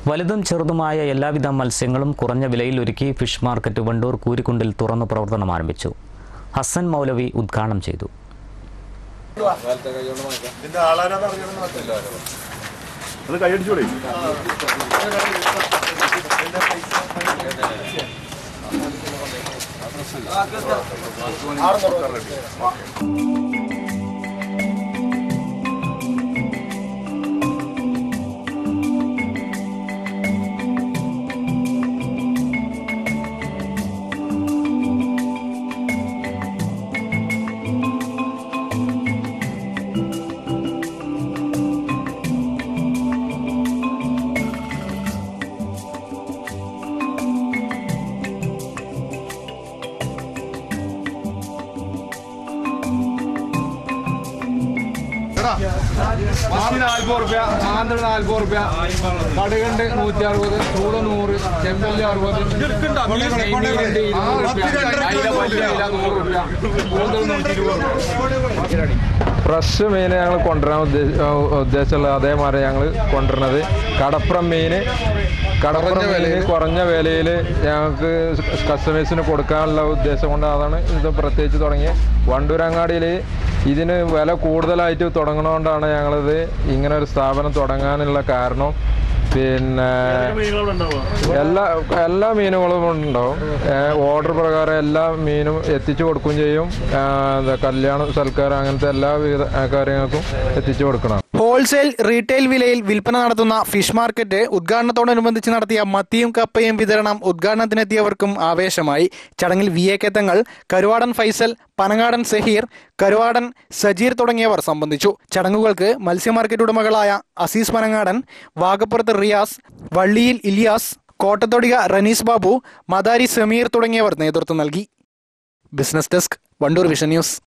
വലുതും ചെറുതുമായ എല്ലാവിധ മത്സ്യങ്ങളും കുറഞ്ഞ വിലയിൽ ഒരുക്കി ഫിഷ് മാർക്കറ്റ് വണ്ടൂർ കൂരിക്കുണ്ടിൽ തുറന്ന് പ്രവർത്തനം ആരംഭിച്ചു ഹസൻ മൗലവി ഉദ്ഘാടനം ചെയ്തു അത് കൈയടിച്ചോളേ മത്തി നാൽപ്പത് റുപ്യ ആന്ധ്ര നാൽപ്പത് റുപ്യ കടുകണ്ട് നൂറ്റി അറുപത് ചൂട നൂറ് ചെമ്പല്ലി അറുപത് നെയ്മീനുണ്ട് ഇരുന്നൂറ് റുപ്യ അയില വലിയ അയില നൂറ് റുപ്യ കൂന്തൽ നൂറ്റി ഇരുപത് ഫ്രഷ് മീൻ ഞങ്ങൾ കൊണ്ടുവരാൻ ഉദ്ദേശ ഉദ്ദേശമുള്ളത് അതേമാതിരി ഞങ്ങൾ കൊണ്ടുവരുന്നത് കടപ്പുറം മീൻ കടപ്പുറം മീൻ കുറഞ്ഞ വിലയിൽ ഞങ്ങൾക്ക് കസ്റ്റമേഴ്സിന് കൊടുക്കാനുള്ള ഉദ്ദേശം കൊണ്ട് അതാണ് ഇത് പ്രത്യേകിച്ച് തുടങ്ങിയത് വണ്ടൂരങ്ങാടിയിൽ ഇതിന് വില കൂടുതലായിട്ട് തുടങ്ങണോണ്ടാണ് ഞങ്ങളിത് ഇങ്ങനെ ഒരു സ്ഥാപനം തുടങ്ങാനുള്ള കാരണം പിന്നെ മീനുകളവിടെ ഉണ്ടാവുക എല്ലാ എല്ലാ മീനുകളും ഉണ്ടാവും ഓർഡർ പ്രകാരം എല്ലാ മീനും എത്തിച്ചു കൊടുക്കുകയും ചെയ്യും ആ, എന്താ കല്യാണം സൽക്കാരം അങ്ങനത്തെ എല്ലാ വിധ കാര്യങ്ങൾക്കും എത്തിച്ചു കൊടുക്കണം ഹോൾസെയിൽ റീറ്റെയിൽ വിലയിൽ വിൽപ്പന നടത്തുന്ന ഫിഷ് മാർക്കറ്റ് ഉദ്ഘാടനത്തോടനുബന്ധിച്ച് നടത്തിയ മത്തിയും കപ്പയും വിതരണം ഉദ്ഘാടനത്തിനെത്തിയവർക്കും ആവേശമായി ചടങ്ങിൽ വി എ കെത്തങ്ങൾ കരുവാടൻ ഫൈസൽ പനങ്ങാടൻ സഹീർ കരുവാടൻ സജീർ തുടങ്ങിയവർ സംബന്ധിച്ചു ചടങ്ങുകൾക്ക് മത്സ്യ മാർക്കറ്റ് ഉടമകളായ അസീസ് പനങ്ങാടൻ വാഗപ്പുറത്ത് റിയാസ് വള്ളിയിൽ ഇലിയാസ് കോട്ടത്തൊടിക റനീസ് ബാബു മദാരി സമീർ തുടങ്ങിയവർ നേതൃത്വം നൽകി business desk Wandoor vision news